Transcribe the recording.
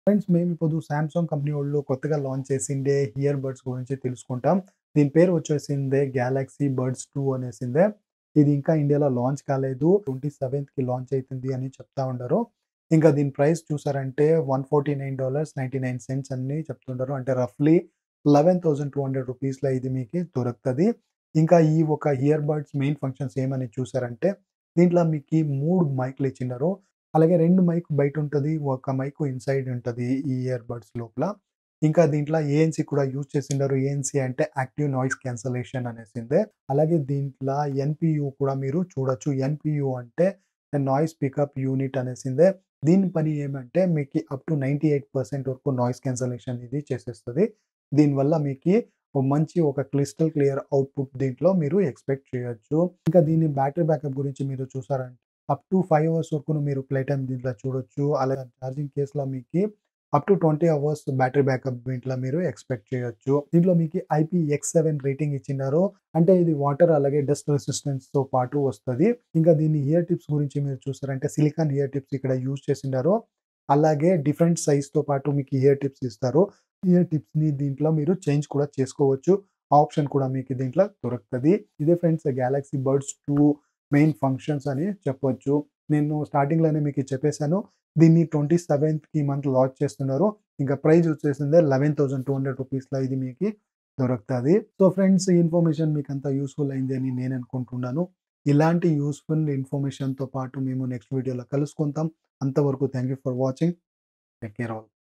friends మేము ఇప్పుడు Samsung company వాళ్ళు కొత్తగా లాంచ్ చేసిండే ఇయర్ బడ్స్ గురించి తెలుసుకుంటాం దీని పేరు వచ్చేసిందే గ్యాలక్సీ బడ్స్ టూ అనేసిందే ఇది ఇంకా ఇండియాలో లాంచ్ కాలేదు ట్వంటీ సెవెంత్కి లాంచ్ అవుతుంది అని చెప్తా ఉండరు ఇంకా దీని ప్రైస్ చూసారంటే one forty nine dollars ninety nine cents అని చెప్తుంటారు అంటే రఫ్లీ లెవెన్ థౌసండ్ టూ హండ్రెడ్ రూపీస్లో ఇది మీకు దొరుకుతుంది ఇంకా ఈ ఒక ఇయర్ బడ్స్ మెయిన్ ఫంక్షన్స్ ఏమని చూసారంటే దీంట్లో మీకు మూడు మైక్లు ఇచ్చినారు అలాగే రెండు మైక్ బయట ఉంటుంది ఒక మైక్ ఇన్సైడ్ ఉంటుంది ఈ ఇయర్ బడ్స్ లోపల ఇంకా దీంట్లో ఏఎన్సీ కూడా యూజ్ చేసిండారు ఏఎన్సీ అంటే యాక్టివ్ నాయిస్ క్యాన్సలేషన్ అనేసిందే అలాగే దీంట్లో ఎన్పియు కూడా మీరు చూడొచ్చు ఎన్పియు అంటే నాయిస్ పికప్ యూనిట్ అనేసిందే దీని పని ఏమంటే మీకు up to ninety eight percent వరకు నాయిస్ క్యాన్సలేషన్ ఇది చేసేస్తుంది దీనివల్ల మీకు మంచి ఒక క్లిస్టల్ క్లియర్ అవుట్పుట్ దీంట్లో మీరు ఎక్స్పెక్ట్ చేయొచ్చు ఇంకా దీని బ్యాటరీ బ్యాకప్ గురించి మీరు చూసారంటే అప్ టు ఫైవ్ అవర్స్ వరకు మీరు ప్లే టైం దీంట్లో చూడొచ్చు అలాగే ఛార్జింగ్ కేసులో మీకు up to twenty hours battery backup దీంట్లో మీరు ఎక్స్పెక్ట్ చేయొచ్చు దీంట్లో మీకు ఐపీ ఎక్స్ సెవెన్ రేటింగ్ ఇచ్చినారు అంటే ఇది వాటర్ అలాగే డస్ట్ రెసిస్టెన్స్ తో పాటు వస్తుంది ఇంకా దీని ఇయర్ టిప్స్ గురించి మీరు చూసారంటే సిలికాన్ ఇయర్ టిప్స్ ఇక్కడ యూజ్ చేసిండారు అలాగే డిఫరెంట్ సైజ్ తో పాటు మీకు ఇయర్ టిప్స్ ఇస్తారు ఇయర్ టిప్స్ ని దీంట్లో మీరు చేంజ్ కూడా చేసుకోవచ్చు ఆప్షన్ కూడా మీకు దీంట్లో దొరుకుతుంది ఇదే friends Galaxy Buds two main functions అని చెప్పొచ్చు నేను స్టార్టింగ్ లోనే మీకు చెప్పేశాను దీన్ని ట్వంటీ సెవెంత్ కి మంత్ లాంచ్ చేస్తున్నారు ఇంకా ప్రైస్ వచ్చేసిందే eleven thousand two hundred rupees లో ఇది మీకు దొరుకుతుంది సో ఫ్రెండ్స్ ఈ ఇన్ఫర్మేషన్ మీకు అంతా యూస్ఫుల్ అయింది అని నేను అనుకుంటున్నాను ఇలాంటి యూస్ఫుల్ ఇన్ఫర్మేషన్తో పాటు మేము నెక్స్ట్ వీడియోలో కలుసుకుంటాం అంతవరకు thank you for watching take care all